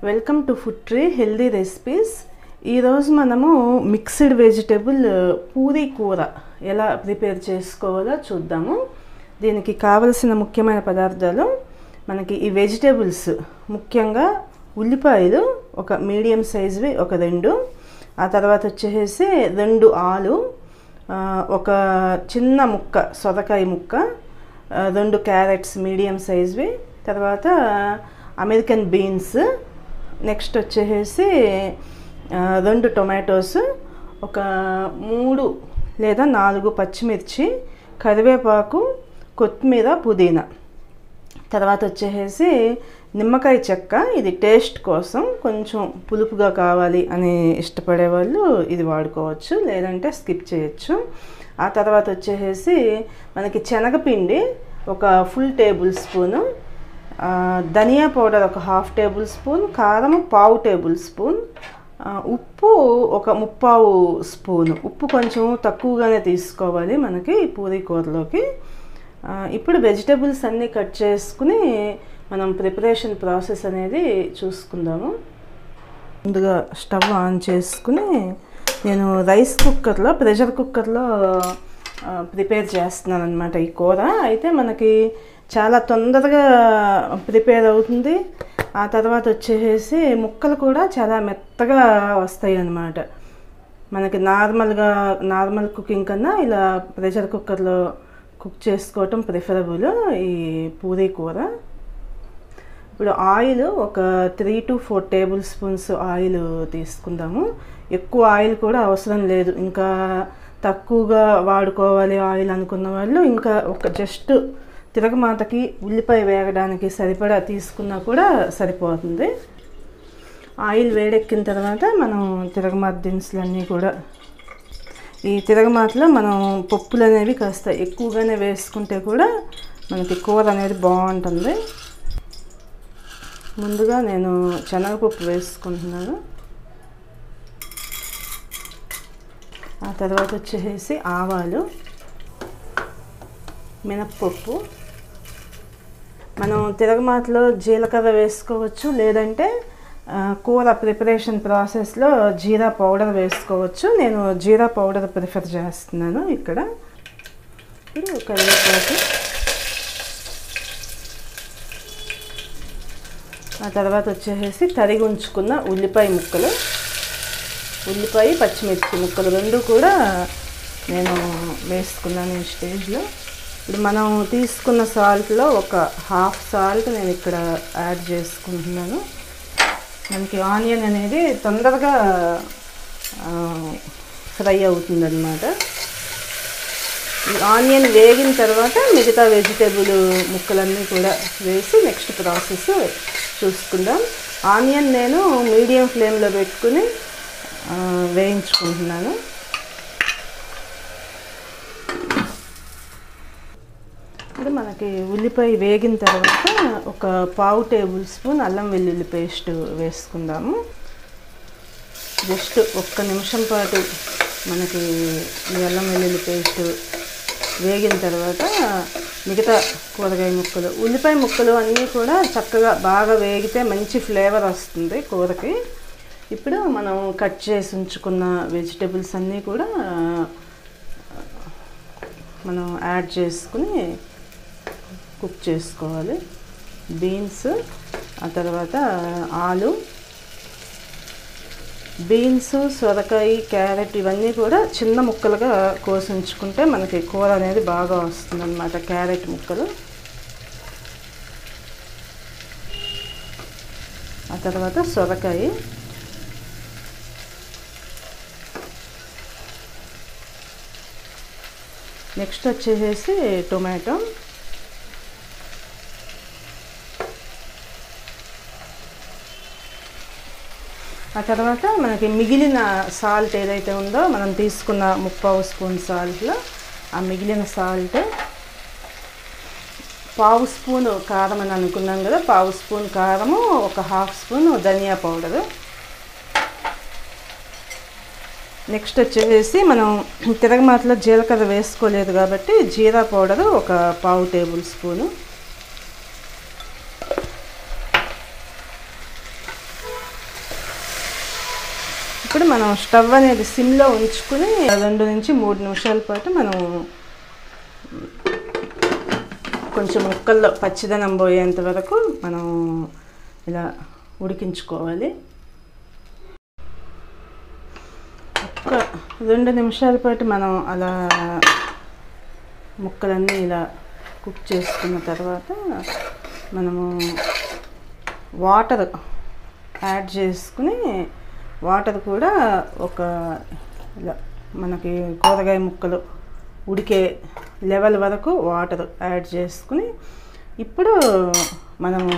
welcome to food tree healthy recipes ఈరోజు మనము mixed vegetable Puri కూర ఎలా ప్రిపేర్ చేసుకోవాలో చూద్దాము దీనికి కావలసిన ముఖ్యమైన పదార్థాలు మనకి ఈ వెజిటేబుల్స్ ముఖ్యంగా ఉల్లిపాయలు ఒక మీడియం సైజువి ఒక రెండు ఆ తర్వాత వచ్చేసి రెండు ఆలు ఆ, ఒక చిన్న ముక్క సొరకాయ ముక్క ఆ, రెండు క్యారెట్స్ మీడియం సైజ్వి తర్వాత అమెరికన్ బీన్స్ నెక్స్ట్ వచ్చేసి ఆ, రెండు టొమాటోస్ ఒక మూడు లేదా నాలుగు పచ్చిమిర్చి కరివేపాకు కొత్తిమీర పుదీనా తర్వాత వచ్చేసి నిమ్మకాయ చెక్క ఇది టేస్ట్ కోసం కొంచెం పులుపుగా కావాలి అని ఇష్టపడే వాళ్ళు ఇది వాడుకోవచ్చు లేదంటే స్కిప్ చేయొచ్చు ఆ తర్వాత వచ్చేసి మనకి శనగపిండి ఒక ఫుల్ టేబుల్ స్పూను ఆ, ధనియా పౌడర్ ఒక హాఫ్ టేబుల్ స్పూన్ కారం పావు టేబుల్ స్పూన్ ఆ, ఉప్పు ఒక ముప్పావు స్పూను ఉప్పు కొంచెం తక్కువగానే తీసుకోవాలి మనకి ఈ పూరీ కూరలోకి ఆ, ఇప్పుడు వెజిటేబుల్స్ అన్నీ కట్ చేసుకుని మనం ప్రిపరేషన్ ప్రాసెస్ అనేది చూసుకుందాము ముందుగా స్టవ్ ఆన్ చేసుకుని నేను రైస్ కుక్కర్లో ప్రెషర్ కుక్కర్లో ఆ, ప్రిపేర్ చేస్తున్నాను అనమాట ఈ కూర అయితే మనకి చాలా తొందరగా ప్రిపేర్ అవుతుంది ఆ తర్వాత వచ్చేసి ముక్కలు కూడా చాలా మెత్తగా వస్తాయి అన్నమాట మనకి నార్మల్గా నార్మల్ కుకింగ్ కన్నా ఇలా ప్రెషర్ కుక్కర్లో కుక్ చేసుకోవటం ప్రిఫరబుల్ ఈ పూరీ కూర ఇప్పుడు ఆయిల్ ఒక three to four tablespoons oil తీసుకుందాము ఎక్కువ ఆయిల్ కూడా అవసరం లేదు ఇంకా తక్కువగా వాడుకోవాలి ఆయిల్ అనుకున్న వాళ్ళు ఇంకా ఒక జస్ట్ తిరగమాతకి ఉల్లిపాయ వేగడానికి సరిపడా తీసుకున్నా కూడా సరిపోతుంది ఆయిల్ వేడెక్కిన తర్వాత మనం తిరగమాత దినుసులన్నీ కూడా ఈ తిరగమాతలో మనం పప్పులు అనేవి కాస్త ఎక్కువగానే వేసుకుంటే కూడా మనకి కూర అనేది బాగుంటుంది ముందుగా నేను శనగపప్పు వేసుకుంటున్నాను ఆ తర్వాత వచ్చేసి ఆవాలు మినప్పప్పు మనం తిరగమాతలో జీలకర్ర వేసుకోవచ్చు లేదంటే ఆ, కూర ప్రిపరేషన్ ప్రాసెస్లో జీరా పౌడర్ వేసుకోవచ్చు నేను జీరా పౌడర్ ప్రిఫర్ చేస్తున్నాను ఇక్కడ ఇప్పుడు కరివేపాకు ఆ తర్వాత వచ్చేసి తరిగి ఉంచుకున్న ఉల్లిపాయ ముక్కలు ఉల్లిపాయ పచ్చిమిర్చి ముక్కలు రెండు కూడా నేను వేసుకున్నాను ఈ స్టేజ్లో ఇప్పుడు మనం తీసుకున్న సాల్ట్లో ఒక హాఫ్ సాల్ట్ నేను ఇక్కడ యాడ్ చేసుకుంటున్నాను మనకి ఆనియన్ అనేది తొందరగా ఫ్రై అవుతుంది అనమాట ఈ ఆనియన్ వేగిన తర్వాత మిగతా వెజిటేబుల్ ముక్కలన్నీ కూడా వేసి నెక్స్ట్ ప్రాసెస్ చూసుకుందాం ఆనియన్ నేను మీడియం ఫ్లేమ్లో పెట్టుకుని ఆ, వేయించుకుంటున్నాను ఇప్పుడు మనకి ఉల్లిపాయ వేగిన తర్వాత ఒక పావు టేబుల్ స్పూన్ అల్లం వెల్లుల్లి పేస్ట్ వేసుకుందాము జస్ట్ ఒక్క నిమిషం పాటు మనకి ఈ అల్లం వెల్లుల్లి పేస్ట్ వేగిన తర్వాత మిగతా కూరగాయ ముక్కలు ఉల్లిపాయ ముక్కలు అన్నీ కూడా చక్కగా బాగా వేగితే మంచి ఫ్లేవర్ వస్తుంది కూరకి ఇప్పుడు మనం కట్ చేసి ఉంచుకున్న వెజిటేబుల్స్ అన్నీ కూడా మనం యాడ్ చేసుకుని కుక్ చేసుకోవాలి బీన్స్ ఆ తర్వాత ఆలు బీన్స్ సొరకాయ క్యారెట్ ఇవన్నీ కూడా చిన్న ముక్కలుగా కోసి ఉంచుకుంటే మనకి కూర అనేది బాగా వస్తుంది అనమాట క్యారెట్ ముక్కలు ఆ తర్వాత సొరకాయ నెక్స్ట్ వచ్చేసి టొమాటో ఆ తర్వాత మనకి మిగిలిన సాల్ట్ ఏదైతే ఉందో మనం తీసుకున్న ముప్పావు స్పూన్ సాల్ట్లో ఆ మిగిలిన సాల్ట్ పావు స్పూన్ కారం అని అనుకున్నాం కదా పావు స్పూన్ కారము ఒక హాఫ్ స్పూన్ ధనియా పౌడరు నెక్స్ట్ వచ్చేసి మనం తిరగమాతలో జీలకర్ర వేసుకోలేదు కాబట్టి జీరా పౌడరు ఒక పావు టేబుల్ స్పూను ఇప్పుడు మనం స్టవ్ అనేది సిమ్లో ఉంచుకుని రెండు నుంచి మూడు నిమిషాల పాటు మనం కొంచెం ముక్కల్లో పచ్చిదనం పోయేంత వరకు మనం ఇలా ఉడికించుకోవాలి ఒక రెండు నిమిషాల పాటు మనం అలా ముక్కలన్నీ ఇలా కుక్ చేసుకున్న తర్వాత మనము వాటర్ యాడ్ చేసుకుని వాటర్ కూడా ఒక ఇలా మనకి కూరగాయ ముక్కలు ఉడికే లెవెల్ వరకు వాటర్ యాడ్ చేసుకుని ఇప్పుడు మనము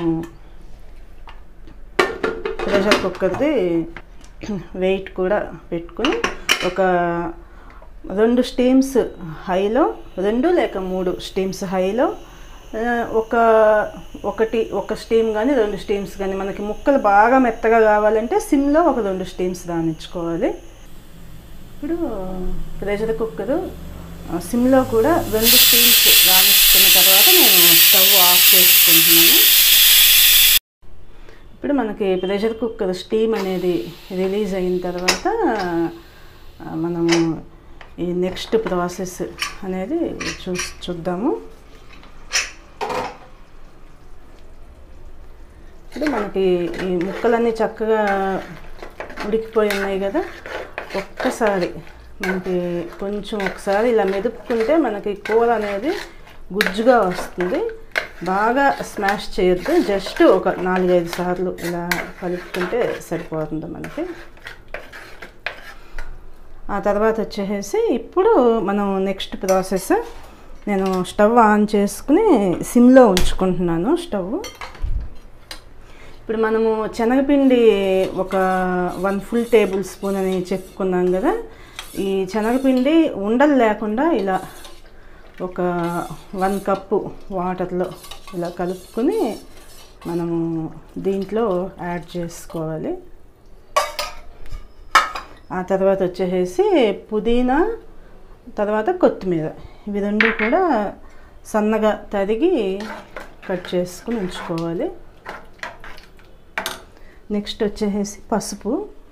ప్రెషర్ కుక్కర్ది వెయిట్ కూడా పెట్టుకుని ఒక రెండు స్టీమ్స్ హైలో రెండు లేక మూడు స్టీమ్స్ హైలో ఒక ఒకటి ఒక స్టీమ్ కానీ రెండు స్టీమ్స్ కానీ మనకి ముక్కలు బాగా మెత్తగా కావాలంటే సిమ్లో ఒక రెండు స్టీమ్స్ దానిచ్చుకోవాలి ఇప్పుడు ప్రెషర్ కుక్కర్ సిమ్లో కూడా రెండు స్టీమ్స్ రాణించుకున్న తర్వాత నేను స్టవ్ ఆఫ్ చేసుకుంటున్నాను ఇప్పుడు మనకి ప్రెషర్ కుక్కర్ స్టీమ్ అనేది రిలీజ్ అయిన తర్వాత మనము ఈ నెక్స్ట్ ప్రాసెస్ అనేది చూ చూద్దాము ఇప్పుడు మనకి ఈ ముక్కలన్నీ చక్కగా ఉడికిపోయి ఉన్నాయి కదా ఒక్కసారి మనకి కొంచెం ఒకసారి ఇలా మెదుపుకుంటే మనకి కూర అనేది గుజ్జుగా వస్తుంది బాగా స్మాష్ చేయొద్దు జస్ట్ ఒక నాలుగైదు సార్లు ఇలా కలుపుకుంటే సరిపోతుంది మనకి ఆ తర్వాత వచ్చేసి ఇప్పుడు మనం నెక్స్ట్ ప్రాసెస్ నేను స్టవ్ ఆన్ చేసుకుని సిమ్లో ఉంచుకుంటున్నాను స్టవ్ ఇప్పుడు మనము శనగపిండి ఒక వన్ ఫుల్ టేబుల్ స్పూన్ అని చెప్పుకున్నాం కదా ఈ శనగపిండి ఉండలు లేకుండా ఇలా ఒక వన్ కప్పు వాటర్లో ఇలా కలుపుకొని మనము దీంట్లో యాడ్ చేసుకోవాలి ఆ తర్వాత వచ్చేసి పుదీనా తర్వాత కొత్తిమీర ఇవి రెండు కూడా సన్నగా తరిగి కట్ చేసుకుని ఉంచుకోవాలి నెక్స్ట్ వచ్చేసి పసుపు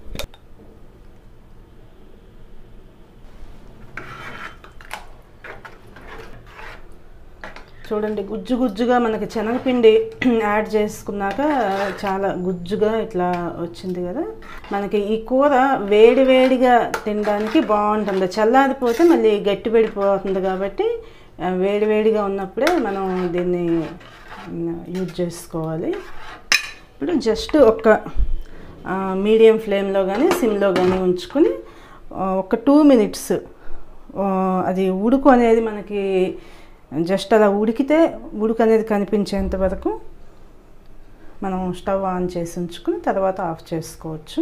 చూడండి గుజ్జు గుజ్జుగా మనకి శనగపిండి యాడ్ చేసుకున్నాక చాలా గుజ్జుగా ఇట్లా వచ్చింది కదా మనకి ఈ కూర వేడి వేడిగా తినడానికి బాగుంటుంది చల్లారిపోతే మళ్ళీ గట్టి పడిపోతుంది కాబట్టి వేడి వేడిగా ఉన్నప్పుడే మనం దీన్ని యూజ్ చేసుకోవాలి ఇప్పుడు జస్ట్ ఒక మీడియం ఫ్లేమ్లో కానీ సిమ్లో కానీ ఉంచుకొని ఒక టూ మినిట్స్ అది ఉడుకు అనేది మనకి జస్ట్ అలా ఉడికితే ఉడుకు అనేది కనిపించేంత వరకు మనం స్టవ్ ఆన్ చేసి ఉంచుకుని తర్వాత ఆఫ్ చేసుకోవచ్చు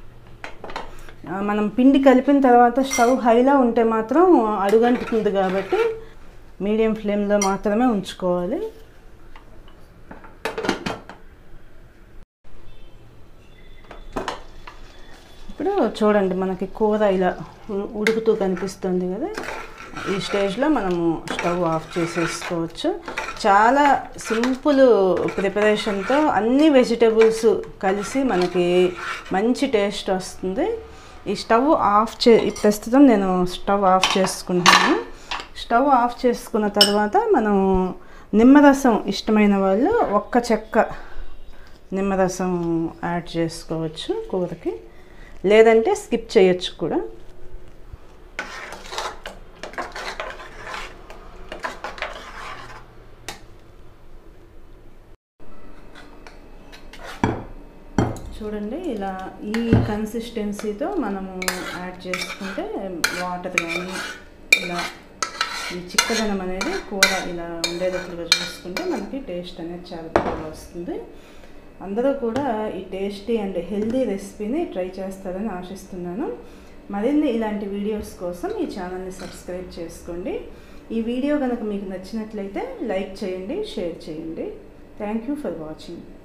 మనం పిండి కలిపిన తర్వాత స్టవ్ హైలో ఉంటే మాత్రం అడుగంటుతుంది కాబట్టి మీడియం ఫ్లేమ్లో మాత్రమే ఉంచుకోవాలి ఇప్పుడు చూడండి మనకి కూర ఇలా ఉడుకుతూ కనిపిస్తుంది కదా ఈ స్టేజ్లో మనము స్టవ్ ఆఫ్ చేసేసుకోవచ్చు చాలా సింపుల్ ప్రిపరేషన్తో అన్ని వెజిటేబుల్స్ కలిసి మనకి మంచి టేస్ట్ వస్తుంది ఈ స్టవ్ ఆఫ్ చే ప్రస్తుతం నేను స్టవ్ ఆఫ్ చేసుకుంటున్నాను స్టవ్ ఆఫ్ చేసుకున్న తర్వాత మనం నిమ్మరసం ఇష్టమైన వాళ్ళు ఒక్క చెక్క నిమ్మరసం యాడ్ చేసుకోవచ్చు కూరకి లేదంటే స్కిప్ చేయొచ్చు కూడా చూడండి ఇలా ఈ కన్సిస్టెన్సీతో మనము యాడ్ చేసుకుంటే వాటర్ కానీ ఇలా ఈ చిక్కదనం అనేది కూర ఇలా ఉండేటట్లుగా చూసుకుంటే మనకి టేస్ట్ అనేది చాలా బాగా వస్తుంది అందరూ కూడా ఈ టేస్టీ అండ్ హెల్దీ రెసిపీని ట్రై చేస్తారని ఆశిస్తున్నాను మరిన్ని ఇలాంటి వీడియోస్ కోసం ఈ ఛానల్ని సబ్స్క్రైబ్ చేసుకోండి ఈ వీడియో కనుక మీకు నచ్చినట్లయితే లైక్ చేయండి షేర్ చేయండి థ్యాంక్ యూ ఫర్ వాచింగ్